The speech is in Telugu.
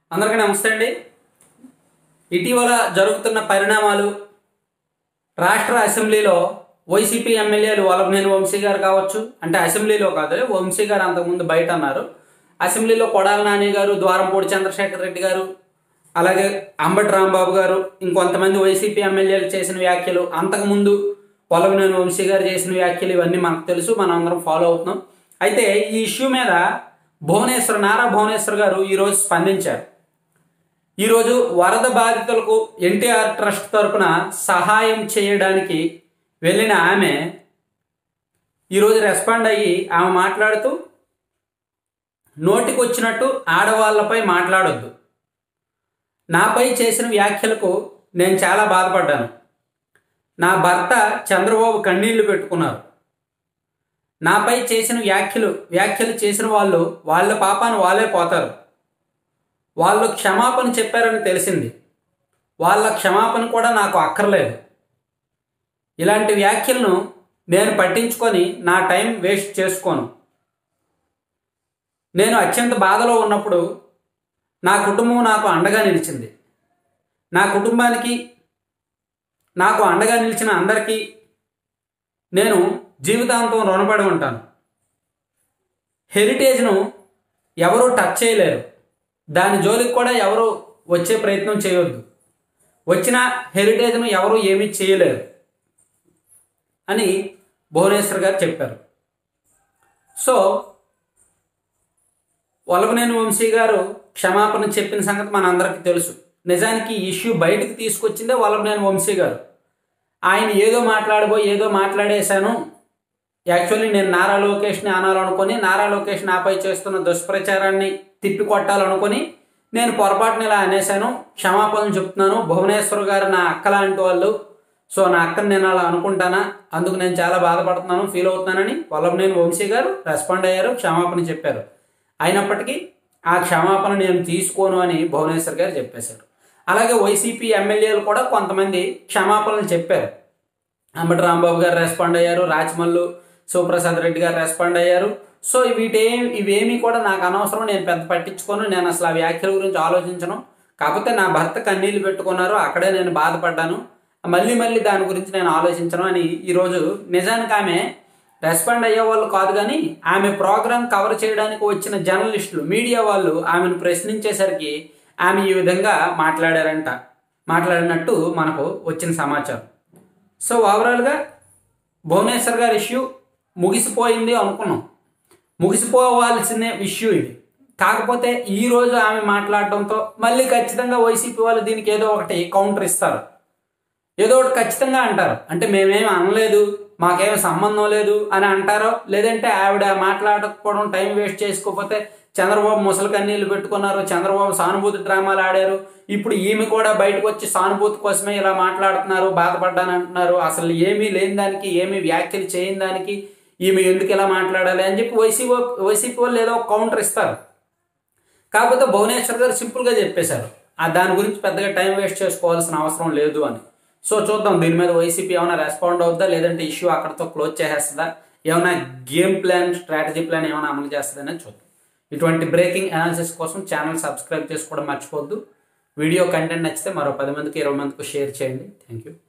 అందరికీ నమస్తే అండి ఇటీవల జరుగుతున్న పరిణామాలు రాష్ట్ర అసెంబ్లీలో వైసీపీ ఎమ్మెల్యేలు వల్లభనేని వంశీ గారు కావచ్చు అంటే అసెంబ్లీలో కాదు వంశీ గారు అంతకుముందు బయట అన్నారు అసెంబ్లీలో కొడాల నాని గారు ద్వారంపూడి చంద్రశేఖర్ రెడ్డి గారు అలాగే అంబటి రాంబాబు గారు ఇంకొంతమంది వైసీపీ ఎమ్మెల్యేలు చేసిన వ్యాఖ్యలు అంతకుముందు వల్లభనేని వంశీ గారు చేసిన వ్యాఖ్యలు ఇవన్నీ మనకు తెలుసు మనం అందరం ఫాలో అవుతున్నాం అయితే ఈ ఇష్యూ మీద భువనేశ్వర్ నారా భువనేశ్వర్ గారు ఈరోజు స్పందించారు ఈరోజు వరద బాధితులకు ఎన్టీఆర్ ట్రస్ట్ తరపున సహాయం చేయడానికి వెళ్ళిన ఆమె ఈరోజు రెస్పాండ్ అయ్యి ఆమె మాట్లాడుతూ నోటికొచ్చినట్టు ఆడవాళ్లపై మాట్లాడొద్దు నాపై చేసిన వ్యాఖ్యలకు నేను చాలా బాధపడ్డాను నా భర్త చంద్రబాబు కన్నీళ్లు పెట్టుకున్నారు నాపై చేసిన వ్యాఖ్యలు వ్యాఖ్యలు చేసిన వాళ్ళు వాళ్ళ పాపాను వాళ్ళే పోతారు వాళ్ళు క్షమాపణ చెప్పారని తెలిసింది వాళ్ళ క్షమాపణ కూడా నాకు అక్కర్లేదు ఇలాంటి వ్యాఖ్యలను నేను పట్టించుకొని నా టైం వేస్ట్ చేసుకోను నేను అత్యంత బాధలో ఉన్నప్పుడు నా కుటుంబం నాకు అండగా నిలిచింది నా కుటుంబానికి నాకు అండగా నిలిచిన అందరికీ నేను జీవితాంతం రుణపడి ఉంటాను హెరిటేజ్ను ఎవరూ టచ్ చేయలేరు దాని జోలికి కూడా ఎవరు వచ్చే ప్రయత్నం చేయొద్దు వచ్చిన హెరిటేజ్ను ఎవరు ఏమీ చేయలేరు అని భువనేశ్వర్ గారు చెప్పారు సో వల్లభనేని వంశీ గారు క్షమాపణ చెప్పిన సంగతి మనందరికీ తెలుసు నిజానికి ఈ ఇష్యూ బయటకు తీసుకొచ్చిందే వల్లభనేని వంశీ గారు ఆయన ఏదో మాట్లాడబోయి ఏదో మాట్లాడేశాను యాక్చువల్లీ నేను నారా లోకేష్ని అనాలనుకొని నారా లోకేష్ నాపై చేస్తున్న దుష్ప్రచారాన్ని తిప్పి కొట్టాలనుకొని నేను పొరపాటున ఇలా అనేశాను క్షమాపణలు చెప్తున్నాను భువనేశ్వర్ గారు నా అక్క లాంటి వాళ్ళు సో నా అక్కని నేను అలా అనుకుంటానా అందుకు నేను చాలా బాధపడుతున్నాను ఫీల్ అవుతున్నానని వల్లభనేని వంశీ గారు రెస్పాండ్ అయ్యారు క్షమాపణ చెప్పారు అయినప్పటికీ ఆ క్షమాపణ నేను తీసుకోను అని భువనేశ్వర్ గారు చెప్పేశారు అలాగే వైసీపీ ఎమ్మెల్యేలు కూడా కొంతమంది క్షమాపణలు చెప్పారు అంబటి రాంబాబు గారు రెస్పాండ్ అయ్యారు రాజమల్లు శివప్రసాద్ రెడ్డి గారు రెస్పాండ్ అయ్యారు సో వీటేం ఇవేమీ కూడా నాకు అనవసరం నేను పెద్ద పట్టించుకోను నేను అసలు ఆ వ్యాఖ్యల గురించి ఆలోచించను కాకపోతే నా భర్త కన్నీళ్ళు పెట్టుకున్నారు అక్కడే నేను బాధపడ్డాను మళ్ళీ మళ్ళీ దాని గురించి నేను ఆలోచించను అని ఈరోజు నిజానికి ఆమె రెస్పాండ్ అయ్యే వాళ్ళు కాదు కానీ ఆమె ప్రోగ్రామ్ కవర్ చేయడానికి వచ్చిన జర్నలిస్టులు మీడియా వాళ్ళు ఆమెను ప్రశ్నించేసరికి ఆమె ఈ విధంగా మాట్లాడారంట మాట్లాడినట్టు మనకు వచ్చిన సమాచారం సో ఓవరాల్గా భువనేశ్వర్ గారి ఇష్యూ ముగిసిపోయింది అనుకున్నాం ముగిసిపోవాల్సిన ఇష్యూ ఇది కాకపోతే ఈ రోజు ఆమె మాట్లాడడంతో మళ్ళీ ఖచ్చితంగా వైసీపీ వాళ్ళు దీనికి ఏదో ఒకటి కౌంటర్ ఇస్తారు ఏదో ఒకటి ఖచ్చితంగా అంటారు అంటే మేమేమి అనలేదు మాకేమి సంబంధం లేదు అని అంటారో లేదంటే ఆవిడ మాట్లాడకపోవడం టైం వేస్ట్ చేసుకోకపోతే చంద్రబాబు ముసలి కన్నీళ్ళు పెట్టుకున్నారు చంద్రబాబు సానుభూతి డ్రామాలు ఆడారు ఇప్పుడు ఈమె కూడా బయటకు వచ్చి సానుభూతి కోసమే ఇలా మాట్లాడుతున్నారు బాధపడ్డాను అంటున్నారు అసలు ఏమీ లేని దానికి ఏమీ వ్యాఖ్యలు చేయని దానికి ఈమె ఎందుకు ఇలా మాట్లాడాలి అని చెప్పి వైసీపీ వైసీపీ వాళ్ళు ఏదో కౌంటర్ ఇస్తారు కాకపోతే భువనేశ్వర్ గారు సింపుల్గా చెప్పేశారు ఆ దాని గురించి పెద్దగా టైం వేస్ట్ చేసుకోవాల్సిన అవసరం లేదు అని సో చూద్దాం దీని మీద వైసీపీ ఏమైనా రెస్పాండ్ అవుద్దా లేదంటే ఇష్యూ అక్కడతో క్లోజ్ చేసేస్తుందా ఏమైనా గేమ్ ప్లాన్ స్ట్రాటజీ ప్లాన్ ఏమైనా అమలు చేస్తుందనేది చూద్దాం ఇటువంటి బ్రేకింగ్ అనాలిసిస్ కోసం ఛానల్ సబ్స్క్రైబ్ చేసుకోవడం మర్చిపోద్దు వీడియో కంటెంట్ నచ్చితే మరో పది మందికి ఇరవై మందికి షేర్ చేయండి థ్యాంక్ యూ